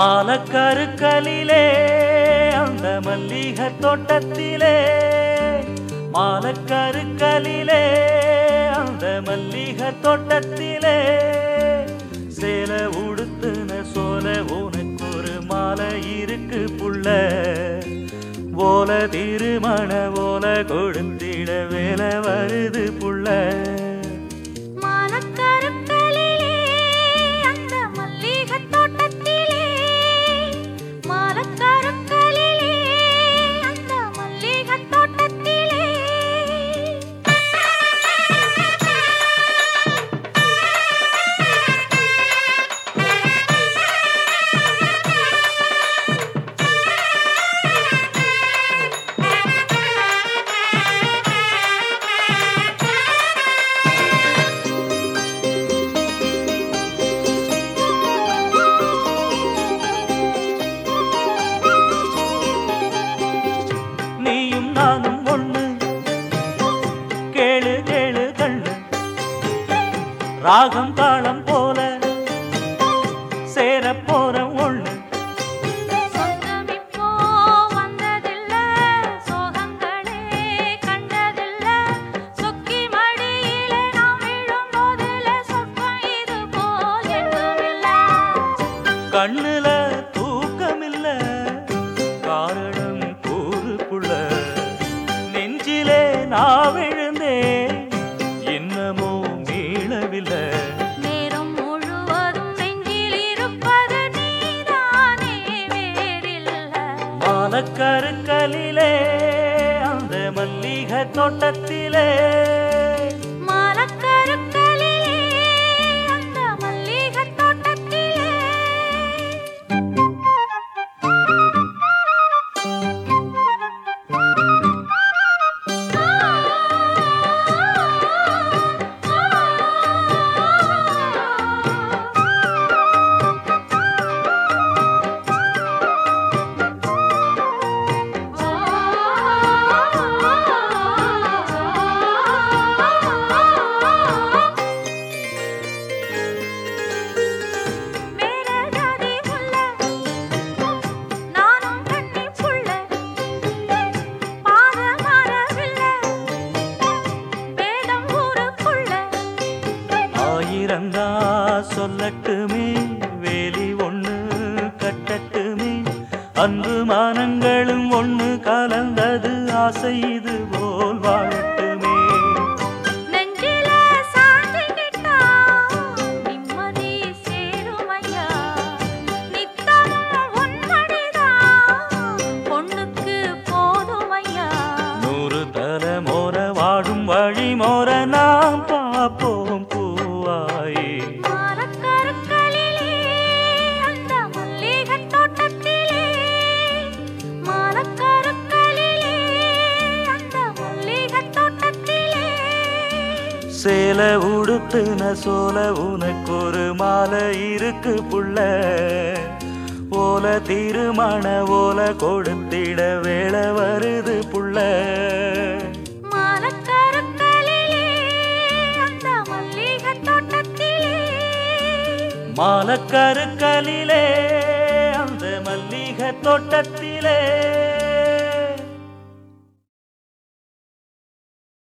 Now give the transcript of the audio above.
மாலக்கருக்கலிலே அந்த மல்லிகை தோட்டத்திலே மாலக்கருக்கலிலே அந்த மல்லிகை தோட்டத்திலே சேல உடுத்துன சோல உனக்கு ஒரு மாலை இருக்கு புள்ள ஓல திருமண ஓல கொடுத்திட வேலை வருது புள்ள மாலக்கருக்களிலே அந்த மல்லிகைத் தோட்டத்திலே மாலக்கருக்களிலே அந்த மல்லிகைத் தோட்டத்திலே நீயும் நானும் ஒண்ணு கேளு கேளு கண்ணு ராகம் தாளம் போல சேர போற ஒண்ணு சொந்தம் இப்போ வந்ததில்ல சோகங்களே கண்டதில்ல சொக்கி மடியிலே நாம் விழும் போதில சொற்பம் இது போல் எங்குமில்ல கண்ணுல தூக்கமில்ல காரணம் கூறுக்குள்ள நெஞ்சிலே நான் விழுந்தேன் இன்னமும் மீளவில்லை நேரம் முழுவதும் நெஞ்சில் இருப்பது நீதானே வேறில்ல மாலக்கருக்கலிலே அந்த மல்லிகை தோட்டத்திலே மரக்கருக்களிலே அந்த மல்லிகைத் தோட்டத்திலே வேற ஜாதி புள்ள நானும் கண்ணி புள்ள பாத மரவில்ல வேதம் ஊருக்குள்ள ஆயிரந்தா சொல்லட்டுமே வேலி ஒண்ணு கட்டட்டுமே அன்பு மானங்களும் ஒண்ணு கலந்தது ஆசை இது போல் வாழட்டுமே நெஞ்சில சாஞ்சிக்கிட்டா நிம்மதி சேருமையா நித்தமும் உன்மடிதான் பொண்ணுக்கு போதுமையா நூறு தலைமோர வாழும் வழி மோர நாம் பார்ப்போம் பூவாயே மாலக்கருக்களிலே அந்த மல்லிகைத் தோட்டத்திலே மாலக்கருக்களிலே அந்த மல்லிகைத் தோட்டத்திலே சேல உடுத்துன சோல உனக்கு ஒரு மாலை இருக்கு புள்ள ஓல திருமண ஓல கொடுத்திட வேலை வருது புள்ள மாலக்கருக்களிலே அந்த மல்லிகைத் தோட்டத்திலே மாலக்கருக்கலிலே அந்த மல்லிகை தோட்டத்திலே